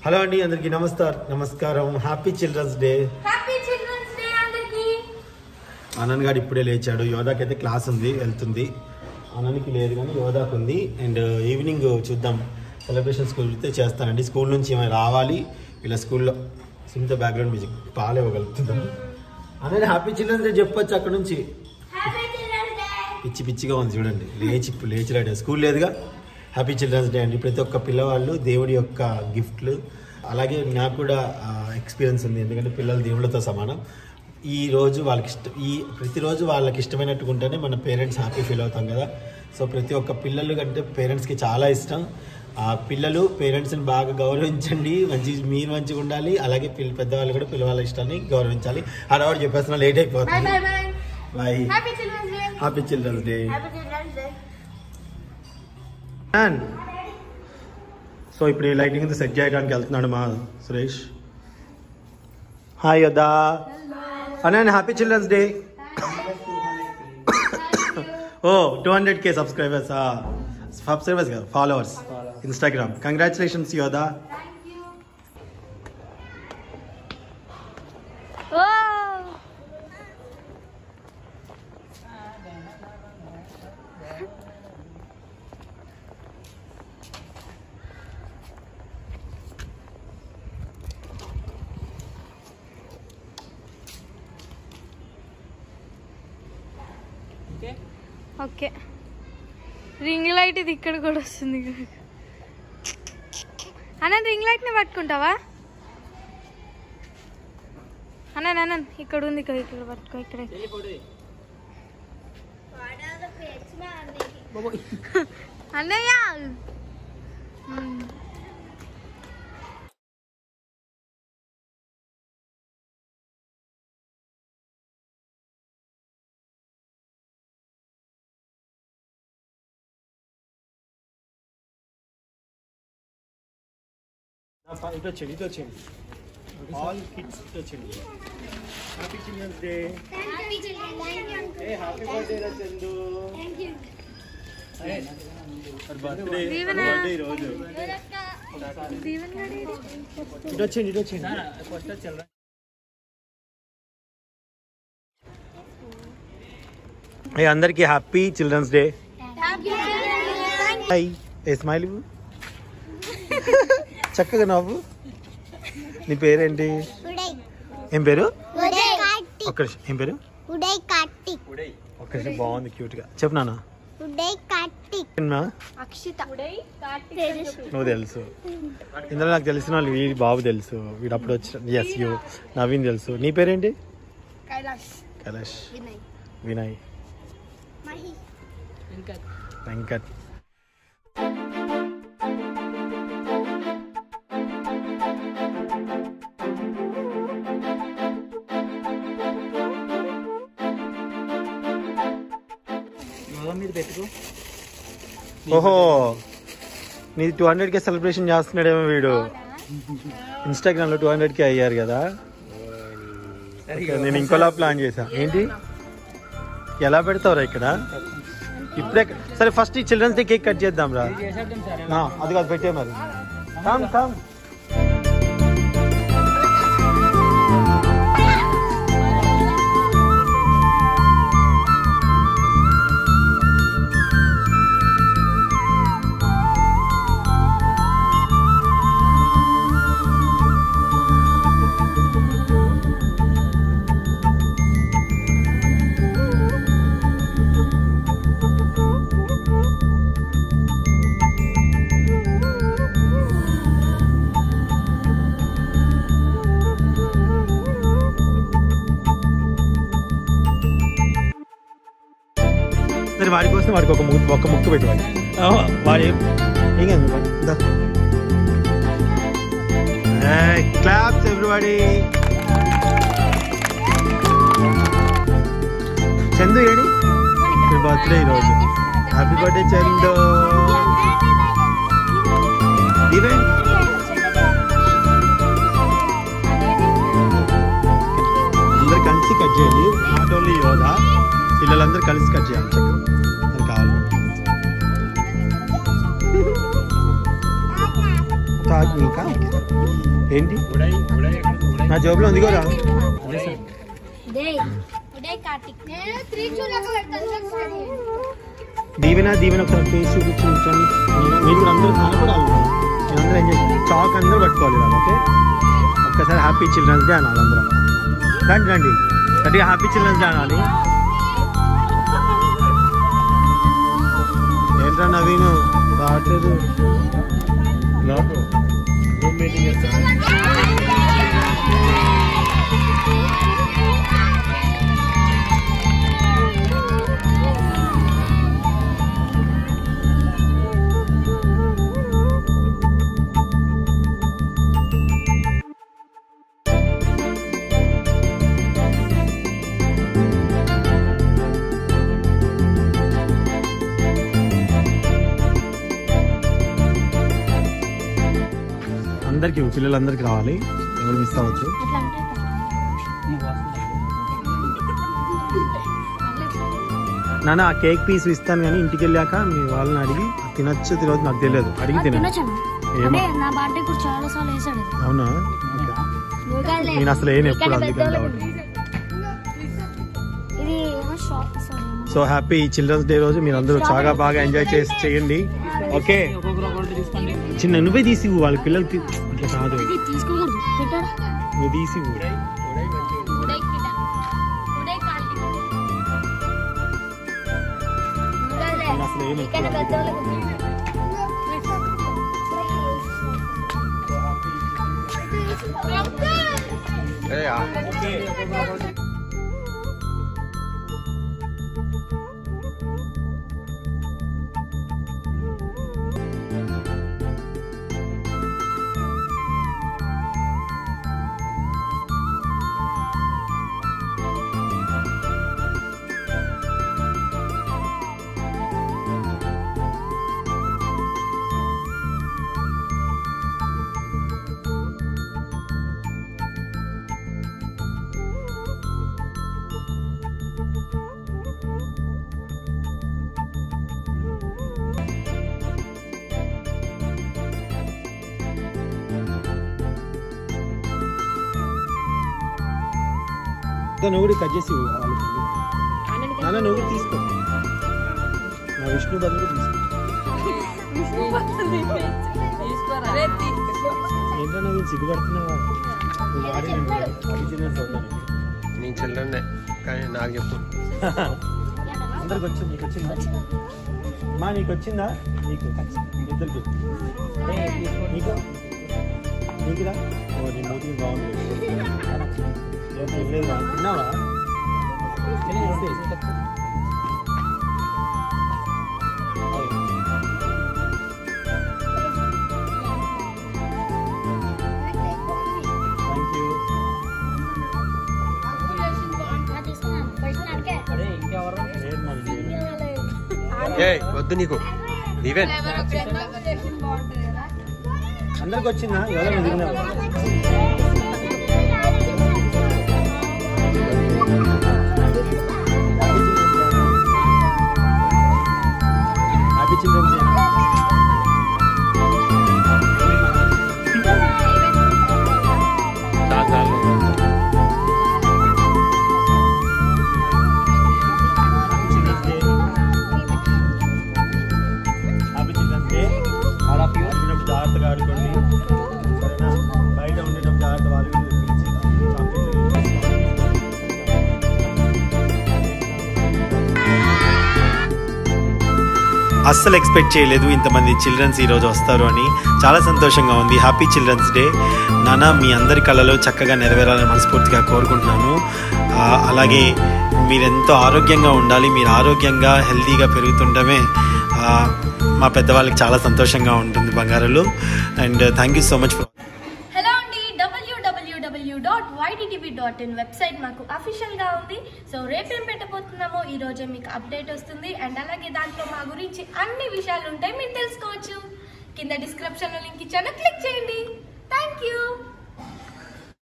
Hello అండి అందరికి నమస్కారం నమస్కారం happy children's day happy children's day అందరికి ఆనంద్ గారు ఇప్పుడే లేచాడు యోధాకి అయితే క్లాస్ ఉంది వెళ్తుంది ఆనంద్కి లేదు కానీ యోధాకు ఉంది అండ్ ఈవినింగ్ చూద్దాం సెలబ్రేషన్స్ కుదిరితే చేస్తానండి స్కూల్ నుంచి ఏమైనా రావాలి ఇలా స్కూల్లో సింత బ్యాక్గ్రౌండ్ మ్యూజిక్ పాలు ఇవ్వగలుగుతున్నాం అనేది హ్యాపీ చిల్డ్రన్స్ డే చెప్పొచ్చు అక్కడ నుంచి హ్యాపీ చిల్డ్రన్స్ డే పిచ్చి పిచ్చిగా ఉంది చూడండి లేచి ఇప్పుడు లేచి రాడు స్కూల్ లేదుగా హ్యాపీ చిల్డ్రన్స్ డే అండి ప్రతి ఒక్క పిల్లవాళ్ళు దేవుడి యొక్క గిఫ్ట్లు అలాగే నాకు కూడా ఎక్స్పీరియన్స్ ఉంది ఎందుకంటే పిల్లలు దేవుళ్ళతో సమానం ఈ రోజు వాళ్ళకి ఇష్టం ఈ ప్రతిరోజు వాళ్ళకి ఇష్టమైనట్టుగా ఉంటేనే మన పేరెంట్స్ హ్యాపీ ఫీల్ అవుతాం కదా సో ప్రతి ఒక్క పిల్లలు కంటే పేరెంట్స్కి చాలా ఇష్టం ఆ పిల్లలు పేరెంట్స్ని బాగా గౌరవించండి మంచి మీరు మంచిగా ఉండాలి అలాగే పిల్ల పెద్దవాళ్ళు కూడా పిల్లవాళ్ళ ఇష్టాన్ని గౌరవించాలి హడావాడు చెప్పేస్తున్నా లేట్ బై అయిపోతుంది bye bye bye happy children's day happy children's day happy children's day so ఇప్పుడు ఈ లైటింగ్ అంతా సెట్ చేయడానికి వెళ్తున్నాడు మా సురేష్ హాయ్ యదా అన్న happy children's day oh two hundred K subscribers subscribers కదా ఫాలోవర్స్ ఇన్స్టాగ్రామ్ కంగ్రాచులేషన్స్ యోదా ఓ ఓకే రింగ్ లైట్ ఇది ఇక్కడ కూడా వస్తుంది అన్న రింగ్ లైట్ ని పట్టుకుంటావా అన్న అన్న ఇక్కడ ఉంది ఇక్కడ ఇక్కడ పట్టుకో ఇక్కడ అన్నయ్య మ్మ్. ఇటు వచ్చేయండి ఇటు వచ్చేయండి ఆల్ కిడ్స్ ఇటు వచ్చేయండి హ్యాపీ చిల్డ్రన్స్ డే ఏ హ్యాపీ బర్త్డే రా చందు బర్త్డే దీవెన. బర్త్డే ఈరోజు దీవెన్ గారు ఏడి? ఇటు వచ్చేయండి ఇటు వచ్చేయండి ఏ అందరికీ happy children's day hi a smile ఇవ్వు చక్కగా నవ్వు నీ పేరేంటి ఏం పేరు ఉదయ్ కార్తిక్ ఒక్క నిమిషం ఏం పేరు ఉదయ్ కార్తిక్ ఒక్క నిమిషం బాగుంది క్యూట్ గా చెప్పు నాన్న ఉదయ్ కార్తిక్ ఏమ్మా? అక్షిత నువ్వు తెలుసు ఇందులో నాకు తెలిసిన వాళ్ళు వీడి బాబు తెలుసు వీడు అప్పుడు వచ్చి ఎస్ యూ నవీన్ తెలుసు నీ పేరేంటి కైలాష్ కైలాష్ వినయ్ వినయ్ మహి వెంకట్ ఓహో నీది టూ హండ్రెడ్ కే సెలబ్రేషన్ చేస్తున్నాడేమో వీడు ఇన్స్టాగ్రామ్ లో టూ హండ్రెడ్ కే అయ్యారు కదా ఓకే, నేను ఇంకోలా ప్లాన్ చేశా ఏంటి ఎలా పెడతావురా ఇక్కడ ఇప్పుడే సరే ఫస్ట్ ఈ చిల్డ్రన్స్ డే కేక్ కట్ చేద్దాం రా ఆ, అది కాదు పెట్టే మరి కమ్ కమ్ సరే వాడి కోసం వాడికి ఒక ముక్కు ఒక ముక్కు పెట్టుకోండి వాడి ఏం ఏం కాదు వాడి. ఇందా. ఏయ్, క్లాప్స్ ఎవ్రీబడి చందు ఏడి మీ బర్త్డే ఈరోజు హ్యాపీ బర్త్డే చందు ఈవెంట్ అందరు కలిసి కట్ చేయండి నాట్ ఓన్లీ యోగా పిల్లలందరూ కలిసి కట్ చేయాలి చక్కగా అది కావాలి కాదు ఇంకా ఏంటి నా జోబులో ఉంది కూడా ఉదయ్ కార్తిక్ నేను త్రీ చూడక పెడతాను దీవెన దీవెన ఒకసారి ఫేస్ చూపించి ఉంచండి మీరు- మీరు కూడా అందరూ కనపడాలి మీరు అందరూ ఎంజాయ్ చాక్ అందరూ పట్టుకోవాలి ఇవాళ ఓకే ఒక్కసారి హ్యాపీ చిల్డ్రన్స్ డే అనాలి అందరం రండి రండి గట్టిగా హ్యాపీ చిల్డ్రన్స్ డే అనాలి ఏంట్రా నవీన్ రావట్లేదు అందరికి పిల్లలందరికీ రావాలి ఎవరు మిస్ అవ్వచ్చు నాన్న ఆ కేక్ పీస్ ఇస్తాను కానీ ఇంటికి వెళ్ళాక మీ వాళ్ళని అడిగి తినచ్చు తినవద్దు నాకు తెలియదు అడిగి తిన తినొచ్చాను ఏమో అంటే నా బర్త్డే కూడా చాలా సార్లు వేసాడు అవునా ఓకే. నేను అసలు ఏం ఎప్పుడు అందుకని కాబట్టి ఇది ఏమో shop sir so happy children's day రోజు మీరు అందరూ చాలా బాగా ఎంజాయ్ చేసి చేయండి ఓకే చిన్న నువ్వే తీసి ఇవ్వు, వాళ్ళ పిల్లలకి అట్లా కాదు ఇది తీసుకోకూడదు పెట్టాడు నువ్వు తీసి ఇవ్వు. నేను అసలు ఏం ఎప్పుడు అందుకని ఇంకా నువ్వు కూడా కట్ చేసి ఇవ్వు వాళ్ళకి. నాన్న నువ్వు కూడా తీసుకో నా విష్ణు బదులు తీసుకో ఏంటో నువ్వు సిగ్గుపడుతున్నావా నువ్వు వాడి నేను హ్యాపీ చిల్డ్రన్స్ అవుతాను నేను చిల్డ్రన్నే కానీ నాకు చెప్పు అందరికి వచ్చింది నీకు వచ్చిందా మా నీకు వచ్చిందా నీకు ఇద్దరికి నీకు నీకురా ఓ నీ మూతికి బాగుంది ఏం తినలేదురా తిన్నావా థ్యాంక్ యూ ఏ వద్దు నీకు నీవేన్ అందరికి వచ్చిందా ఎవరైనా తిన్నారు హ్యాపీ చిల్డ్రన్స్ డే చాలు చాలు happy children's day all of you ఆడినప్పుడు జాగ్రత్తగా ఆడుకోండి సరేనా బయట ఉండేటప్పుడు జాగ్రత్త వాళ్ళు వీళ్ళు పిలిచి చాక్లెట్లు అస్సలు ఎక్స్పెక్ట్ చేయలేదు ఇంతమంది చిల్డ్రన్స్ ఈరోజు వస్తారు అని చాలా సంతోషంగా ఉంది హ్యాపీ చిల్డ్రన్స్ డే నాన్న మీ అందరి కళలో చక్కగా నెరవేరాలని మనస్ఫూర్తిగా కోరుకుంటున్నాను ఆ, అలాగే మీరెంతో ఆరోగ్యంగా ఉండాలి మీరు ఆరోగ్యంగా హెల్తీగా పెరుగుతుండమే ఆ, మా పెద్దవాళ్ళకి చాలా సంతోషంగా ఉంటుంది బంగారాలు and thank you so much for hello అండి డబ్ల్యూడబ్ల్యూడబ్ల్యూ dot YTTV dot in website మాకు అఫీషియల్ గా ఉంది సో రేపేం పెట్టబోతున్నామో ఈ రోజే మీకు అప్డేట్ వస్తుంది అండ్ అలాగే దాంట్లో మా గురించి అన్ని విషయాలు ఉంటాయి మీరు తెలుసుకోవచ్చు కింద డిస్క్రిప్షన్ లో లింక్ ఇచ్చాను క్లిక్ చేయండి థ్యాంక్ యూ